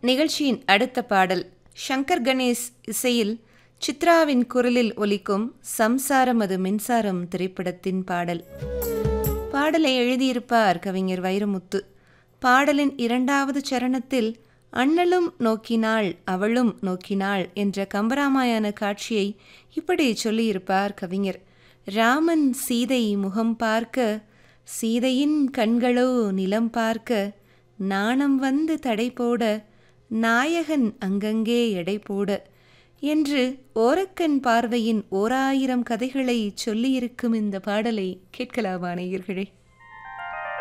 நிகழ்ச்சியின் அடுத்த பாடல் சங்கர் கணேஷ் இசையில் சித்ராவின் குரலில் ஒலிக்கும் சம்சாரம் அது மின்சாரம் திரைப்படத்தின் பாடல் பாடலை எழுதியிருப்பார் கவிஞர் வைரமுத்து பாடலின் இரண்டாவது சரணத்தில் அண்ணலும் நோக்கினாள் அவளும் நோக்கினாள் என்ற கம்பராமாயண காட்சியை இப்படி சொல்லியிருப்பார் கவிஞர் ராமன் சீதை முகம் பார்க்க சீதையின் கண்களோ நிலம் பார்க்க நாணம் வந்து தடை போட நாயகன் அங்கங்கே எடை போட என்று ஓரக்கண் பார்வையின் ஓராயிரம் கதைகளை சொல்லியிருக்கும் இந்த பாடலை கேட்கலாமா நேயர்களே